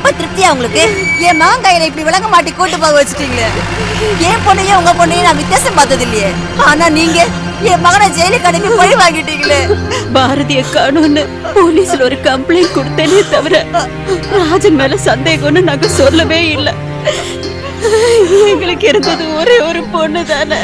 இப்ப திருப்தியா உங்களுக்கு என் மகன் கையில இப்படி விளங்க மாட்டி கூட்டு போக வச்சுட்டீங்களே என் பொண்ணையும் உங்க பொண்ணையும் நான் வித்தியாசம் பார்த்தது இல்லையே ஆனா நீங்க என் மகனை ஜெயிலுக்கு அனுப்பி பழி வாங்கிட்டீங்களே பாரதிய காணும்னு போலீஸ்ல ஒரு கம்ப்ளைண்ட் கொடுத்தேனே தவிர ராஜன் மேல சந்தேகம்னு நாங்க சொல்லவே இல்ல எங்களுக்கு இருந்தது ஒரே ஒரு பொண்ணு தானே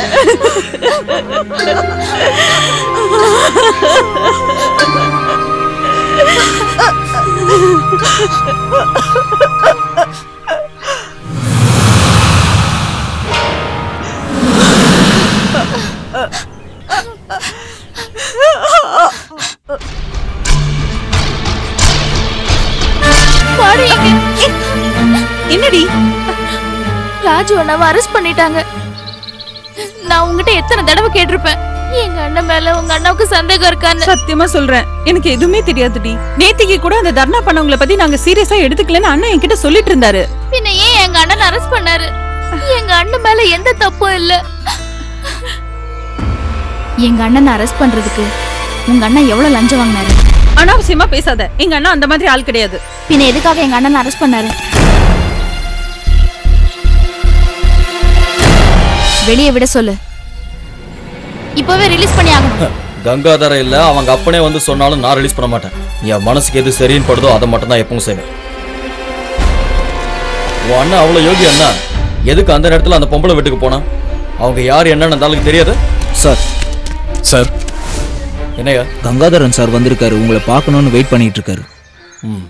பாரு இங்க. என்னடி ராஜு அண்ணாவை அரெஸ்ட் பண்ணிட்டாங்க நான் உங்ககிட்ட எத்தனை தடவை கேட்டிருப்பேன் எங்க அண்ணன் மேல உங்க அண்ணாவுக்கு சந்தேகம் இருக்கான்னு சத்தியமா சொல்றேன் எனக்கு எதுவுமே தெரியாதுடி நேத்திக்கு கூட அந்த தர்ணா பண்ணவங்கள பத்தி நாங்க சீரியஸா எடுத்துக்கலன்னு அண்ணன் என்கிட்ட சொல்லிட்டு இருந்தாரு பின்ன ஏன் எங்க அண்ணன் அரெஸ்ட் பண்ணாரு எங்க அண்ணன் மேல எந்த தப்பும் இல்ல எங்க அண்ணனை அரெஸ்ட் பண்றதுக்கு உங்க அண்ணன் எவ்வளவு லஞ்சம் வாங்கினாரு அனாவசியமா பேசாத எங்க அண்ணா அந்த மாதிரி ஆள் கிடையாது பின்ன எதுக்காக எங்க அண்ணனை அரெஸ்ட் பண்ணாரு வெளியே விட சொல்லு இப்பவே ரிலீஸ் பண்ணி ஆகணும் கங்காதர இல்ல அவங்க அப்பனே வந்து சொன்னாலும் நான் ரிலீஸ் பண்ண மாட்டேன் என் மனசுக்கு எது சரின்னு படுதோ அதை மட்டும் தான் எப்பவும் செய்வேன் உன் அண்ணன் அவ்வளவு யோகி அண்ணா எதுக்கு அந்த நேரத்துல அந்த பொம்பளை வீட்டுக்கு போனா அவங்க யார் என்னன்னு அந்த ஆளுக்கு தெரியாது சார் சார் என்னையா கங்காதரன் சார் வந்திருக்காரு உங்களை பார்க்கணும்னு வெயிட் பண்ணிட்டு இருக்காரு ம்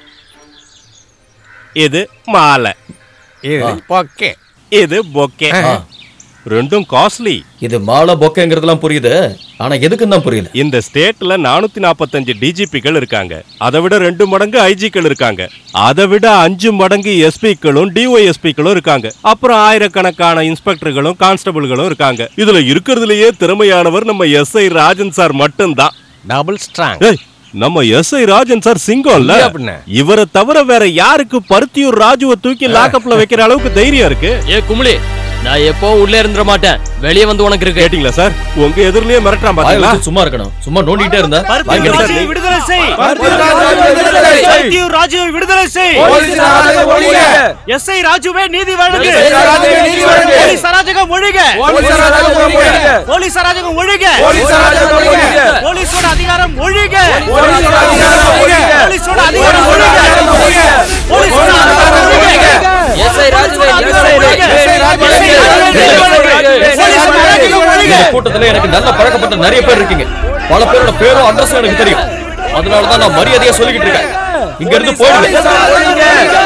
இது மாலை இது பொக்கே இது பொக்கே ரெண்டும் காஸ்ட்லி இது மாலை பொக்கைங்கிறதுலாம் புரியுது ஆனா எதுக்குன்னு தான் புரியல இந்த ஸ்டேட்ல நானூத்தி நாற்பத்தஞ்சு டிஜிபிகள் இருக்காங்க அதை விட ரெண்டு மடங்கு ஐஜிக்கள் இருக்காங்க அதை விட அஞ்சு மடங்கு எஸ்பிக்களும் டிஒஎஸ்பிக்களும் இருக்காங்க அப்புறம் ஆயிரக்கணக்கான இன்ஸ்பெக்டர்களும் கான்ஸ்டபிள்களும் இருக்காங்க இதுல இருக்கிறதுலயே திறமையானவர் நம்ம எஸ்ஐ ராஜன் சார் மட்டும்தான் டபுள் ஸ்ட்ராங் ஏய், நம்ம எஸ்ஐ ராஜன் சார் சிங்கம்ல இல்லையா பின்ன? இவரை தவிர வேற யாருக்கு பருத்தியூர் ராஜுவை தூக்கி லாக்கப்ல வைக்கிற அளவுக்கு தைரியம் இருக்கு ஏ குமுளி நான் எப்போ உள்ள இருந்துட மாட்டேன் வெளியே வந்து உனக்கு இருக்கு கேட்டீங்களா சார் உங்க எதிரிலேயே மிரட்டுறான் வாயை பாத்தீங்களா வச்சு சும்மா இருக்கணும் சும்மா நோண்டிட்டே இருந்தா வாங்கி சார், சார். விடுதலை செய் ராஜுவை விடுதலை செய் எஸ்ஐ ராஜுவே நீதி வழங்கு போலீஸ் அராஜகம் ஒழிக போலீஸ் அராஜகம் ஒழிக போலீஸோட அதிகாரம் ஒழிக போலீஸோட அதிகாரம் ஒழிக போலீஸோட அதிகாரம் ஒழிக எஸ்ஐ ராஜுவே இந்த கூட்டத்துல எனக்கு நல்ல பழக்கப்பட்ட நிறைய பேர் இருக்கீங்க பல பேரோட பேரும் அட்ரஸும் எனக்கு தெரியும் அதனாலதான் நான் மரியாதையா சொல்லிக்கிட்டு இருக்கேன் இங்க இருந்து போயிடுங்க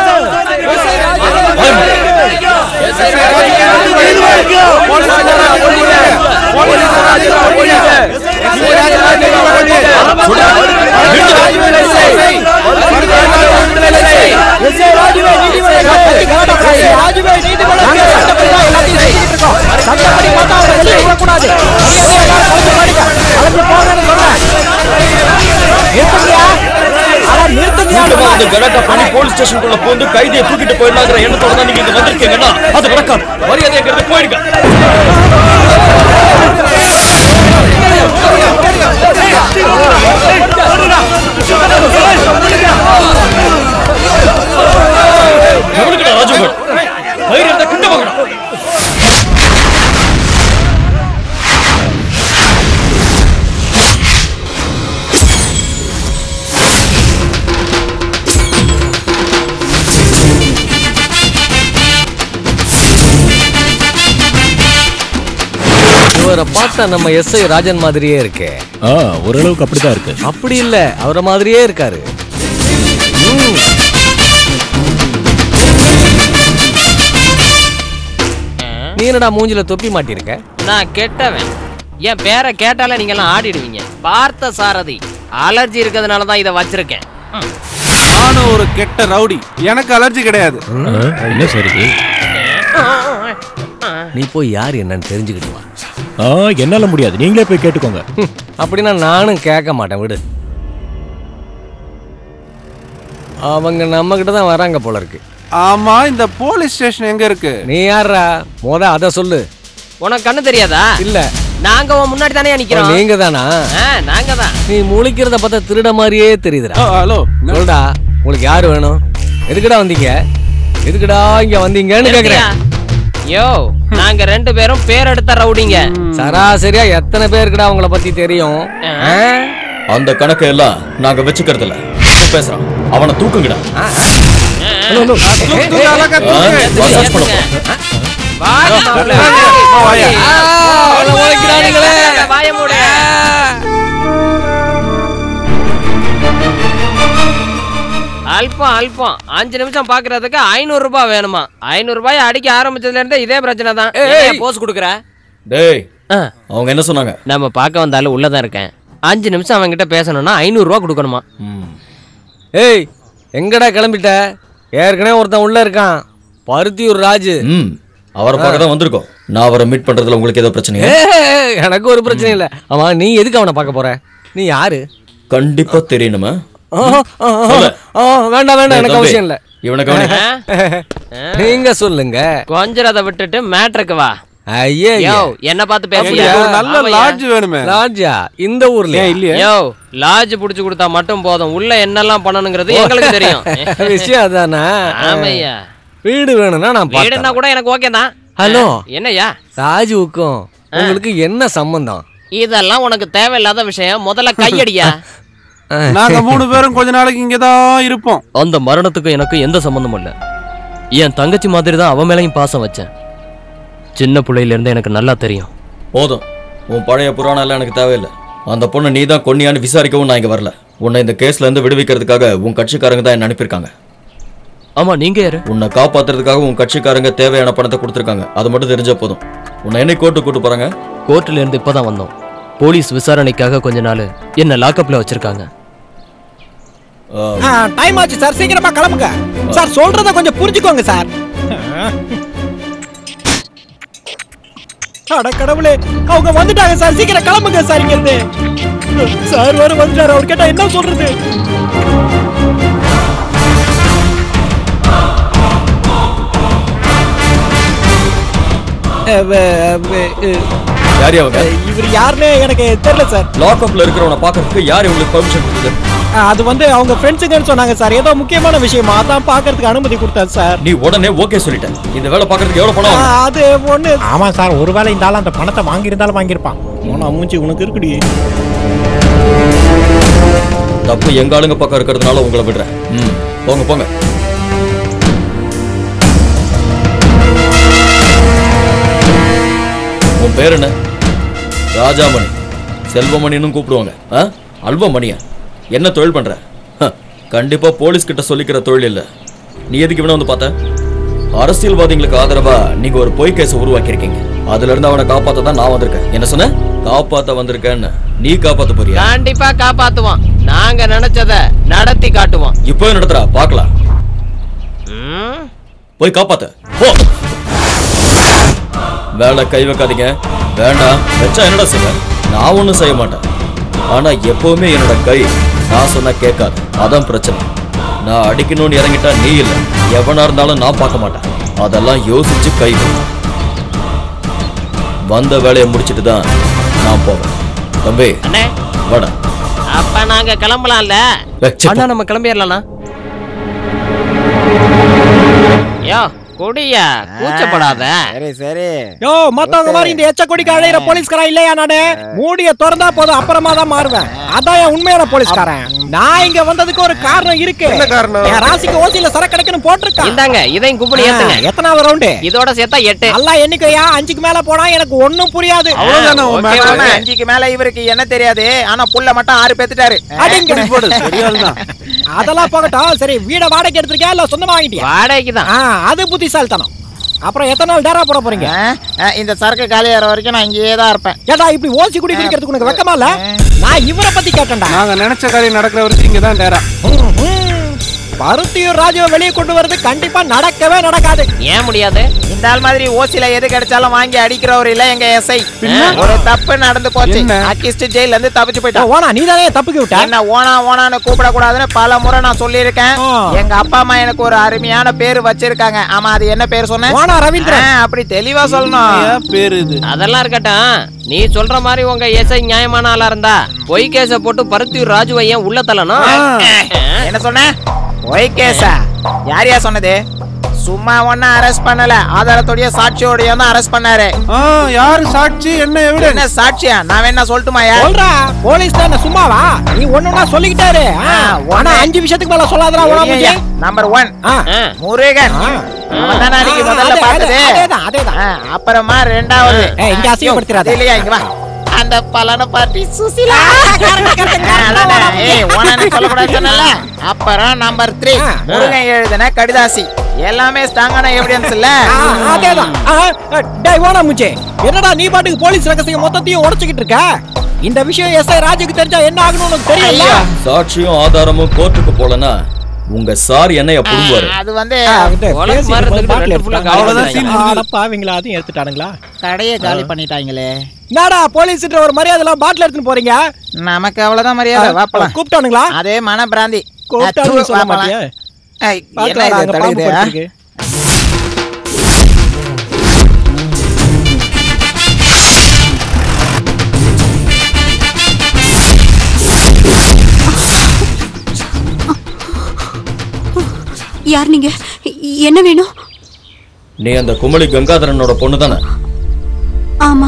கூட்டமா வந்து கலாட்டா பண்ணி போலீஸ் ஸ்டேஷனுக்குள்ள போந்து கைதியை தூக்கிட்டு போயிடலாங்கிற எண்ணத்தோட தான் நீங்க இங்க வந்திருக்கீங்கன்னா அது நடக்காது மரியாதையா இங்க இருந்து போயிடுங்க எவனுக்குடா ராஜு வேணும்? தைரியம் இருந்தா கிட்ட வாங்கடா. இவரை பார்த்தா நம்ம எஸ்ஐ ராஜன் மாதிரியே இருக்கே ஆ ஓரளவுக்கு அப்படிதான் இருக்கு அப்படி இல்ல அவரை மாதிரியே இருக்காரு ம். நீ என்னடா மூஞ்சில தொப்பி மாட்டிருக்க நான் கெட்டவன் என் பேரை கேட்டாலே நீங்க எல்லாம் ஆடிடுவீங்க பார்த்த சாரதி அலர்ஜி இருக்கிறதுனால தான் இதை வச்சிருக்கேன் ம். நானும் ஒரு கெட்ட ரவுடி எனக்கு அலர்ஜி கிடையாது என்ன சரி நீ போய் யார் என்னன்னு தெரிஞ்சுக்கிட்டு வா ஆ என்னால முடியாது நீங்களே போய் கேட்டுக்கோங்க ஹம், அப்படின்னா நானும் கேட்க மாட்டேன் விடு அவங்க நம்ம கிட்ட தான் வராங்க போல இருக்கு ஆமா இந்த போலீஸ் ஸ்டேஷன் எங்க இருக்கு நீ யாரா முத அத சொல்லு உனக்கு கண்ணு தெரியாதா இல்ல நாங்க உன் முன்னாடி தானே நிக்கிறோம் நீங்க தானா ஆ, நாங்க தான் நீ முழிக்கிறத பார்த்தா திருட மாதிரியே தெரியுதுடா ஹலோ சொல்டா உங்களுக்கு யாரு வேணும் எதுக்குடா வந்தீங்க எதுக்குடா இங்க வந்தீங்கன்னு கேக்குறேன் யோ நாங்க ரெண்டு பேரும் பேர் எடுத்த ரவுடிங்க சராசரியா எத்தனை பேருக்குடா உங்களை பத்தி தெரியும் ஆ? அந்த கணக்கை எல்லாம் நாங்க வச்சுக்கிறது இல்ல இப்ப பேசுறான் அவனை தூக்குங்கடா ஹலோ, ஹலோ. தூக்கு, தூக்கு, அழகா ஆ, தூக்கு. மசாஜ் பண்ண போ. வாய ஆ, அவனை உழைக்கிறானுங்களே. வாய மூடு அல்பம் அல்பம் அஞ்சு நிமிஷம் பாக்குறதுக்கு ஐநூறு ரூபாய் வேணுமா ஐநூறு ரூபாய் அடிக்க ஆரம்பிச்சதுல இருந்தே இதே பிரச்சனை தான் ஏய். போஸ் கொடுக்குற டேய் ஆ, அவங்க என்ன சொன்னாங்க நம்ம பார்க்க வந்தாலும் உள்ளதான் இருக்கேன் அஞ்சு நிமிஷம் அவன்கிட்ட பேசணும்னா ஐநூறு ரூபாய் கொடுக்கணுமா ம். ஏய் எங்கடா கிளம்பிட்ட ஏற்கனவே ஒருத்தன் உள்ள இருக்கான் பருத்தியூர் ராஜு ம் அவரை பார்க்க தான் வந்திருக்கோம் நான் அவரை மீட் பண்றதுல உங்களுக்கு ஏதோ பிரச்சனையா ஏய், எனக்கு ஒரு பிரச்சனை இல்ல ஆமா நீ எதுக்கு அவனை பார்க்க போற நீ யாரு கண்டிப்பா தெரியணுமா ஆ, ஆ, ஆ, சொல்லு. ஆ, வேண்டாம் வேண்டாம் டேய் எனக்கு தம்பி, அவசியம் இல்ல இவனை கவனி நீங்க சொல்லுங்க கொஞ்சரத விட்டுட்டு மேட்ருக்கு வா ஐயே யோ என்ன பார்த்து எங்களுக்கு பேசுறியா ஒரு நல்ல ஆமாய்யா. லாட்ஜ் வேணுமே ராஜா இந்த ஊர்ல ஏன் இல்லையா யோ லாட்ஜ் புடிச்சு கொடுத்தா மட்டும் போதும் உள்ள என்னெல்லாம் பண்ணணுங்கிறது எங்களுக்கு தெரியும் விஷயம் அதானா ஆமையா வீடு வேணும்னா நான் வீடுனா பார்த்தேன் கூட எனக்கு ஓகே தான் ஹலோ என்னய்யா ராஜுவுக்கும் உங்களுக்கு என்ன சம்பந்தம் இதெல்லாம் உனக்கு தேவையில்லாத விஷயம் முதல்ல கையடியா ஆ, நாங்க மூணு பேரும் கொஞ்ச நாளைக்கு இங்கதான் இருப்போம் அந்த மரணத்துக்கும் எனக்கு எந்த சம்மந்தமும் இல்லை என் தங்கச்சி மாதிரி தான் அவன் மேலையும் பாசம் வச்சேன் சின்ன பிள்ளையில இருந்து எனக்கு நல்லா தெரியும் போதும் உன் பழைய புராணம் எல்லாம் எனக்கு தேவையில்லை அந்த பொண்ணை நீ தான் கொன்னியான்னு விசாரிக்கவும் நான் இங்க வரல உன்னை இந்த கேஸ்ல இருந்து விடுவிக்கிறதுக்காக உன் கட்சிக்காரங்க தான் என்ன அனுப்பியிருக்காங்க ஆமா நீங்க யாரு உன்னை காப்பாத்துறதுக்காக உன் கட்சிக்காரங்க தேவையான பணத்தை கொடுத்துருக்காங்க அது மட்டும் தெரிஞ்சா போதும் உன்னை என்ன கோர்ட்டு கூட்டு போறாங்க கோர்ட்ல இருந்து இப்பதான் வந்தோம் போலீஸ் விசாரணைக்காக கொஞ்ச நாள் என்ன லாக்அப்ல வச்சிருக்காங்க ஆ, டைம் ஆச்சு சார் சீக்கிரமா கிளம்புங்க சார் சொல்றத கொஞ்சம் புரிஞ்சுக்கோங்க சார் அட கடவுளே அவங்க வந்துட்டாங்க சார் சீக்கிரம் கிளம்புங்க சார் இங்க இருந்து சார் வர வந்துட்டாரு அவர் கேட்டா என்ன சொல்றது அஹ் அஹ் அஹ் யார் அவங்க இவர் யாருன்னு எனக்கு தெரியல சார் லாக்அப்ல இருக்கிறவனை பார்க்கறதுக்கு யார் இவங்களுக்கு பெர்மிஷன் கொடுத்தது அஹ் அது வந்து அவங்க ஃப்ரெண்ட்ஸுங்கன்னு சொன்னாங்க சார் ஏதோ முக்கியமான விஷயமா அதான் பார்க்கறதுக்கு அனுமதி கொடுத்தாரு சார் நீ உடனே ஓகே சொல்லிட்ட இந்த வேலை பார்க்கறதுக்கு எவ்வளவு பணம் ஆகும்? அஹ் அது ஒண்ணு ஆமா சார் ஒருவேளை இந்த ஆள் அந்த பணத்தை வாங்கியிருந்தாலும் வாங்கியிருப்பான் உன மூஞ்சி உனக்கு இருக்குடி தப்பு எங்க ஆளுங்க பக்கம் இருக்கிறதுனால உங்களை விடுறேன் ம் போங்க போங்க உன் பேர் என்ன ராஜாமணி செல்வமணின்னு கூப்பிடுவாங்க ஆ அல்வமணியா என்ன தொழில் பண்ற ஹ, கண்டிப்பா போலீஸ் கிட்ட சொல்லிக்கிற தொழில் இல்ல நீ எதுக்கு இவனை வந்து பார்த்த அரசியல்வாதிகளுக்கு ஆதரவா நீங்க ஒரு பொய் கேஸை உருவாக்கியிருக்கீங்க அதுல இருந்து அவனை காப்பாத்த தான் நான் வந்திருக்கேன் என்ன சொன்ன காப்பாத்த வந்திருக்கேன்னு நீ காப்பாத்த போறியா கண்டிப்பா காப்பாத்துவான் நாங்க நினைச்சத நடத்தி காட்டுவோம் இப்போ நடத்துறா பார்க்கலாம் ம்? போய் காப்பாத்து போ வேலை கை வைக்காதீங்க வேண்டாம் வச்சா என்னடா செய்வ நான் ஒன்றும் செய்ய மாட்டேன் ஆனா எப்பவுமே என்னோட கை நான் சொன்னா கேட்காது அதான் பிரச்சனை நான் அடிக்கணும்னு இறங்கிட்டா நீ இல்லை எவனா இருந்தாலும் நான் பார்க்க மாட்டேன் அதெல்லாம் யோசிச்சு கை வை. வந்த வேலையை முடிச்சிட்டு தான் நான் போவேன் தம்பி அண்ணே வாடா அப்ப நாங்க கிளம்பலாம்ல ஏய், சி, போ. அண்ணா நம்ம கிளம்பிடலாம்ண்ணா யோ குடியா கூச்சப்படாத சரி சரி யோ மத்தவங்க மாதிரி இந்த எச்ச கொடிக்கு அழையிற போலீஸ்காரன் இல்லையா நானு மூடிய திறந்தா போதும் அப்புறமா தான் மாறுவேன் அதான் என் உண்மையான போலீஸ்காரன் நான் இங்க வந்ததுக்கு ஒரு காரணம் இருக்கு என்ன காரணம்? என் ராசிக்கு ஓசியில சரக்கு கிடைக்குன்னு போட்டிருக்கான் இந்தாங்க இதையும் கும்பிடி ஏத்துங்க எத்தனாவது ரவுண்டு இதோட சேர்த்தா எட்டு நல்லா எண்ணிக்கையா அஞ்சுக்கு மேல போனா எனக்கு ஒண்ணும் புரியாது அவ்வளவுதானே உன் ஓகே, மேட்டர்? ஓகே. அஞ்சுக்கு மேல இவருக்கு என்ன தெரியாது ஆனா புள்ள மட்டும் ஆறு பேத்துட்டாரு அடிங்க. போடு சரியால்தான் அதெல்லாம் போகட்டும் சரி வீட வாடகை எடுத்திருக்கியா இல்ல சொந்தமா வாங்கிட்டியா வாடகைக்கு தான் ஆ, அது புத்திசாலித்தனம் அப்புறம் எத்தனை நாள் டேரா போட போறீங்க இந்த சரக்கு காலியாகிற வரைக்கும் நான் இங்கேயே தான் இருப்பேன் ஏடா இப்படி ஓசி குடி குடிக்கிறதுக்கு உனக்கு வெக்கமா இல்ல நான் இவரை பத்தி கேட்டேன்டா நாங்க நினைச்ச காரியம் நடக்கிற வரைக்கும் இங்கதான் டேரா பருத்தியூர் ராஜுவை வெளியே கொண்டு வரது கண்டிப்பா நடக்கவே நடக்காது ஏன் முடியாது இந்த ஆள் மாதிரி ஓசில எது கிடைச்சாலும் வாங்கி அடிக்கிறவர் இல்ல எங்க எஸ்ஐ ஒரு தப்பு நடந்து போச்சு என்ன? அக்கிஸ்ட் ஜெயில இருந்து தப்பிச்சு ஏ, போயிட்டான் ஓனா நீ தானே தப்புக்கு விட்ட என்ன ஓனா ஓனான்னு கூப்பிட கூடாதுன்னு பல முறை நான் சொல்லியிருக்கேன் ஆ. எங்க அப்பா அம்மா எனக்கு ஒரு அருமையான பேர் வச்சிருக்காங்க ஆமா அது என்ன பேர் சொன்னேன் ஓனா ரவீந்திரன் ஆ, அப்படி தெளிவா சொல்லணும் ஏன் பேரு இது அதெல்லாம் இருக்கட்டும் நீ சொல்ற மாதிரி உங்க எஸ்ஐ நியாயமான ஆளா இருந்தா பொய் கேஸ போட்டு பருத்தியூர் ராஜுவை ஏன் உள்ள தள்ளணும் என்ன சொன்ன ஒய் கேஸா யார் யா சொன்னது சும்மா ஒன்னும் அரெஸ்ட் பண்ணல ஆதாரத்தோடய சாட்சியோடய தான் அரெஸ்ட் பண்ணாரு யாரு சாட்சி என்ன எவிடன்ஸ் என்ன சாட்சியா நான் வேணா சொல்லட்டுமா யார் சொல்றா போலீஸ் தானே சும்மாவா நீ ஒண்ணுனா சொல்லிக்கிட்டாரு ஆ, ஆனா அஞ்சு விஷயத்துக்கு மேல சொல்லாதடா உடா முடியும் நம்பர் ஒன் முருகன் அவன் தானே அன்னைக்கு முதல்ல அதே, பார்த்தது அதேதான், அதேதான். ஆ, அப்புறமா ரெண்டாவது ஏய், இங்க அசிங்கப்படுத்திடாத. அது இல்லையா இங்க வா அந்த பலன பார்ட்டி சுசிலா அதானே, ஏய் உனன்னு சொல்லக்கூடாது சொன்னல அப்புறம் நம்பர் த்ரீ முருகன் எழுதின கடிதாசி எல்லாமே ஸ்ட்ராங்கான எவிடன்ஸ் இல்ல ஆ, அதேதான் ஆ, ஆ, டேய் ஓனா முச்சே என்னடா நீ பாட்டுக்கு போலீஸ் ரகசியம் மொத்தத்தையும் உடைச்சுக்கிட்டு இருக்க இந்த விஷயம் எஸ்ஐ ராஜுக்கு தெரிஞ்சா என்ன ஆகணும் உனக்கு தெரியல சாட்சியும் ஆதாரமும் கோர்ட்டுக்கு போலனா உங்க சார் என்னைய புடுங்குவாரு அது வந்து பாவீங்களா அதையும் எடுத்துட்டானுங்களா கடையை காலி பண்ணிட்டாங்களே என்னடா போலீஸ் ஒரு மரியாதை பாட்டில் எடுத்துன்னு போறீங்க நமக்கு அவ்வளவுதான் மரியாதை வாப்பலாம் கூப்பிட்டானுங்களா அதே மன பிராந்தி கூப்பிட்டானுங்க சொல்ல வாப்பலாம். மாட்டியா ஏய், என்ன பாக்கலாம், இது அங்க பாம்பு தலையுது, ஆ? படுத்திருக்கு. யார் நீங்க என்ன வேணும் நீ அந்த குமளி கங்காதரனோட பொண்ணு தானே ஆமா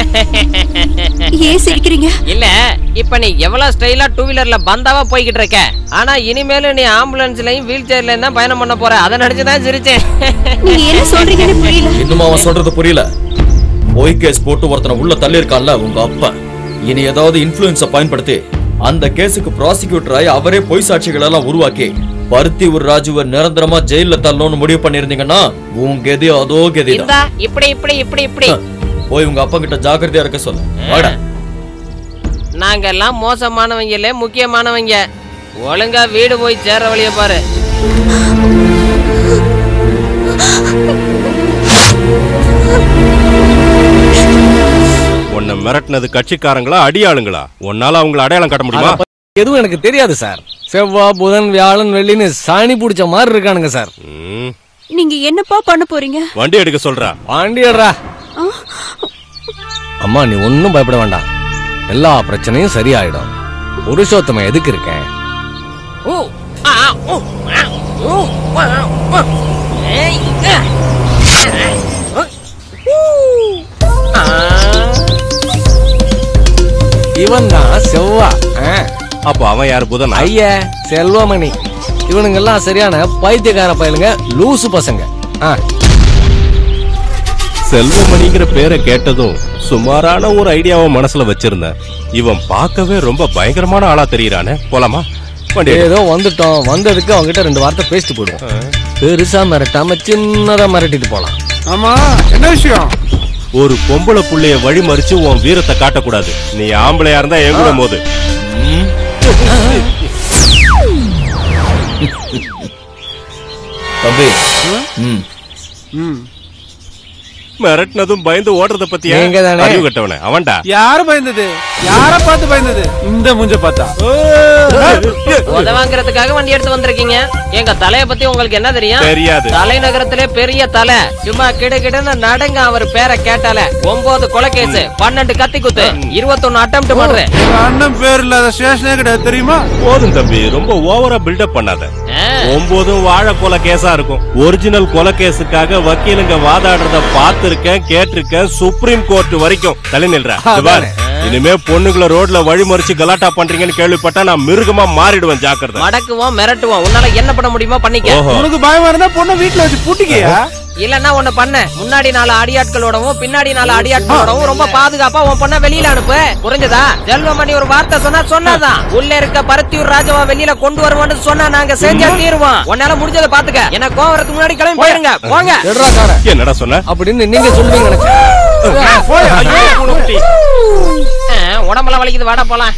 ஏன் சிரிக்கிறீங்க இல்ல இப்ப நீ எவ்வளவு ஸ்டைலா டூ வீலர்ல பந்தாவா போய்கிட்டு இருக்க ஆனா இனிமேலும் நீ ஆம்புலன்ஸ்லயும் வீல் சேர்லயும் தான் பயணம் பண்ண போற அதை நினைச்சுதான் சிரிச்சேன் நீங்க என்ன சொல்றீங்கன்னு புரியல இன்னும் அவன் சொல்றது புரியல பொய் கேஸ் போட்டு ஒருத்தனை உள்ள தள்ளி இருக்கான்ல உங்க அப்பா இனி ஏதாவது இன்ஃபுளுன்ஸ பயன்படுத்தி அந்த கேஸுக்கு ப்ராசிக்யூட்டர் ஆகி அவரே பொய் சாட்சிகள் எல்லாம் உருவாக்கி பருத்தி ஒரு ராஜுவை நிரந்தரமா ஜெயில தள்ளணும்னு முடிவு பண்ணிருந்தீங்கன்னா உன் கெதி அதோ கெதிதான் இந்தா இப்படி இப்படி இப்படி இப்படி போய் உங்க அப்பா கிட்ட ஜாக்கிரதையா இருக்க சொல்லு வாடா நாங்கெல்லாம் மோசமானவங்க இல்ல முக்கியமானவங்க ஒழுங்கா வீடு போய் சேர வழிய பாரு உன்னை மிரட்டினது கட்சிக்காரங்களா அடியாளுங்களா உன்னால அவங்கள அடையாளம் காட்ட முடியுமா அத பத்தி எதுவும் எனக்கு தெரியாது சார் செவ்வாய் புதன் வியாழன் வெள்ளின்னு சாணி பிடிச்ச மாதிரி இருக்கானுங்க சார் நீங்க என்னப்பா பண்ண போறீங்க வண்டி எடுக்க சொல்றா வண்டி எடுறா அம்மா நீ ஒன்னும் பயப்பட வேண்டாம் எல்லா பிரச்சனையும் சரியாயிடும் புருஷோத்தமன் எதுக்கு இருக்கேன் ஓ ஆ ஓ ஆ, ஓ ஆ, ஆ. ஏய், ஆ. ஆ. இவன் தான் செவ்வா அப்போ அவன் யார் புதன் ஐயா செல்வமணி இவனுங்க எல்லாம் சரியான பைத்தியக்கார பயலுங்க லூசு பசங்க ஆ செல்வமணிங்கிற பேரை கேட்டதும் சுமாரான ஒரு ஐடியாவை மனசுல வச்சிருந்தேன் இவன் பார்க்கவே ரொம்ப பயங்கரமான ஆளா தெரியறானே போலாமா வண்டி எடு. ஏதோ வந்துட்டோம் வந்ததுக்கு அவங்ககிட்ட ரெண்டு வார்த்தை பேசிட்டு போயிடுவோம் பெருசா மிரட்டாம சின்னதா மிரட்டிட்டு போலாம் ஆமா என்ன விஷயம் ஒரு பொம்பளை புள்ளைய வழி மறிச்சு உன் வீரத்தை காட்டக்கூடாது நீ ஆம்பளையா இருந்தா எங்குடும் போது தம்பி ம் ம் மிரட்டினதும் பயந்து ஓடுறத பத்தியா நீங்க தானே? அறிவு கட்டவனே அவன்டா யாரு பயந்தது யார பார்த்து பயந்தது இந்த முஞ்ச பார்த்தா உதவாங்கிறதுக்காக வண்டி எடுத்து வந்திருக்கீங்க எங்க தலைய பத்தி உங்களுக்கு என்ன தெரியும் தெரியாது. தலைநகரத்திலே பெரிய தலை சும்மா கிடு கிடுன்னு நடங்க அவர் பேரை கேட்டால ஒன்பது கொலைகேஸ் பன்னெண்டு கத்தி குத்து இருபத்தொன்னு அட்டம் பண்ற எங்க அண்ணன் பேர் இல்லாத ஸ்டேஷனே கிடையாது தெரியுமா போதும் தம்பி ரொம்ப ஓவரா பில்டப் பண்ணாத ஒன்பதும் வாழை கொலை கேஸா இருக்கும் ஒரிஜினல் கொலை கேஸுக்காக வக்கீலுங்க வாதாடுறத பார்த்திருக்கேன் கேட்டிருக்கேன் சுப்ரீம் கோர்ட் வரைக்கும் தலை நில்ற இது பாரு, இனிமே பொண்ணுங்களை ரோட்ல வழி மறிச்சு கலாட்டா பண்றீங்கன்னு கேள்விப்பட்டா நான் மிருகமா மாறிடுவேன் ஜாக்கிரதை மடக்குவோம் மிரட்டுவோம் உன்னால என்ன பண்ண முடியுமோ பண்ணிக்க ஓஹோ. உனக்கு பயமா இருந்தா பொண்ணை வீட்டுல வச்சு பூட்டிக்கியா இல்லன்னா ஒண்ணு பண்ண முன்னாடி நாலு அடியாட்களோடவும் பின்னாடி நாலு அடியாட்களோடவும் ரொம்ப பாதுகாப்பா உன் பொண்ண வெளியில அனுப்பு புரிஞ்சதா செல்வமணி ஒரு வார்த்தை சொன்னா சொன்னாதான் உள்ள இருக்க பருத்தியூர் ராஜாவா வெளியில கொண்டு வருவோம்னு சொன்னா நாங்க செஞ்சா தீருவோம் உன்னால முடிஞ்சதை பாத்துக்க எனக்கு கோவம் வரதுக்கு முன்னாடி கிளம்பி போயிருங்க போங்க எடுறா கார என்னடா சொன்ன அப்படின்னு நீங்க சொல்லுவீங்க நினைச்சேன் ஆ, உடம்பெல்லாம் வலிக்குது வாடா போலாம்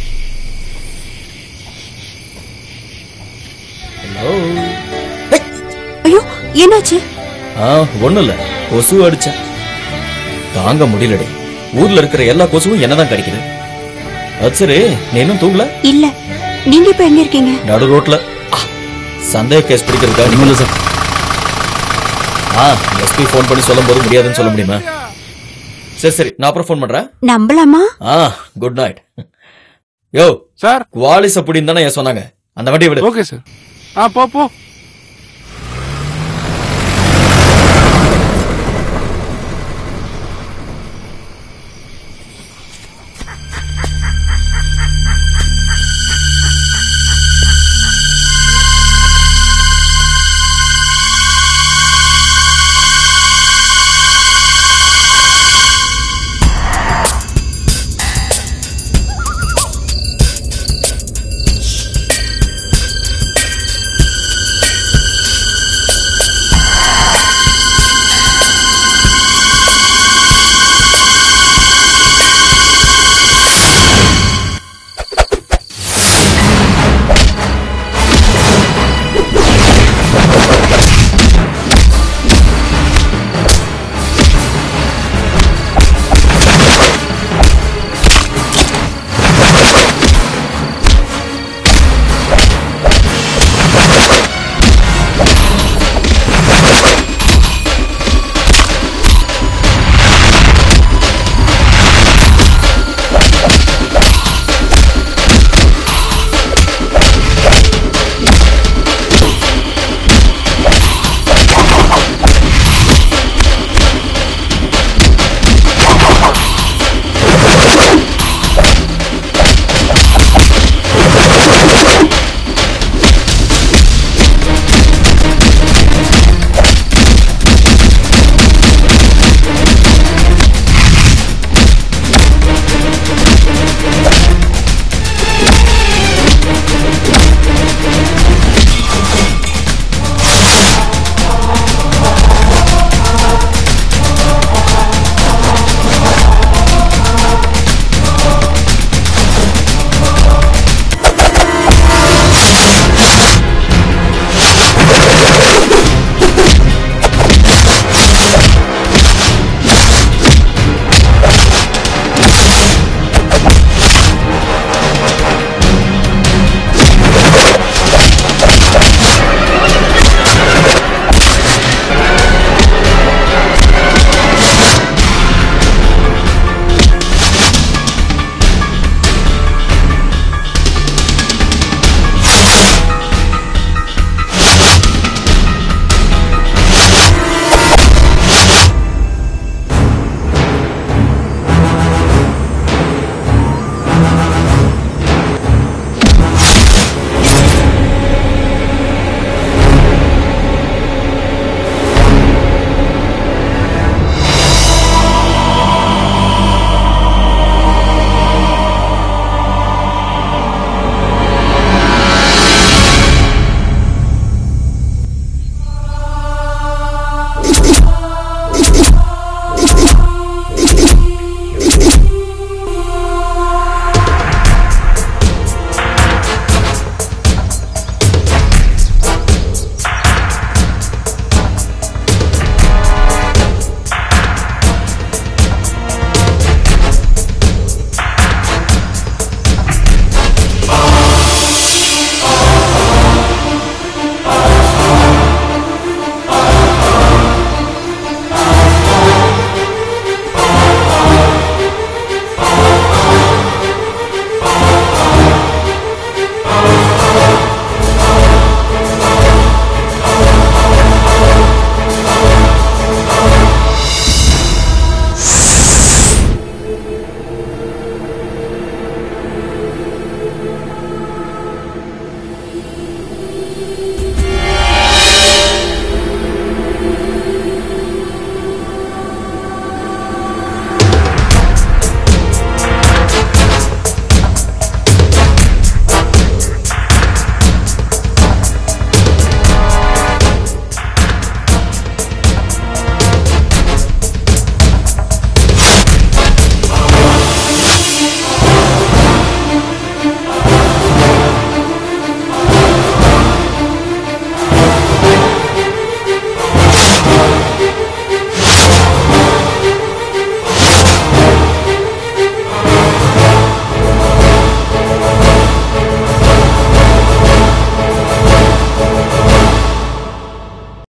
ஐயோ என்னாச்சு ஆ ஒண்ணும் இல்ல கொசு அடிச்சேன் தாங்க முடியலடி ஊர்ல இருக்கிற எல்லா கொசுவும் என்னதான் கடிக்குது அது சரி நீ இன்னும் தூங்கல இல்ல நீங்க இப்ப எங்க இருக்கீங்க நடு ரோட்ல ஆ, சந்தேக கேஸ் பிடிக்கிறதுக்கா இல்ல சார் ஆ எஸ்பி ஃபோன் பண்ணி சொல்லும் போது முடியாதுன்னு சொல்ல முடியுமா சரி சரி நான் அப்புறம் ஃபோன் பண்றேன் நம்பலாமா ஆ குட் நைட் யோ சார் குவாலிஸ் அப்படின்னு தானே ஏன் சொன்னாங்க அந்த வண்டியை விடு ஓகே சார் ஆ போ போ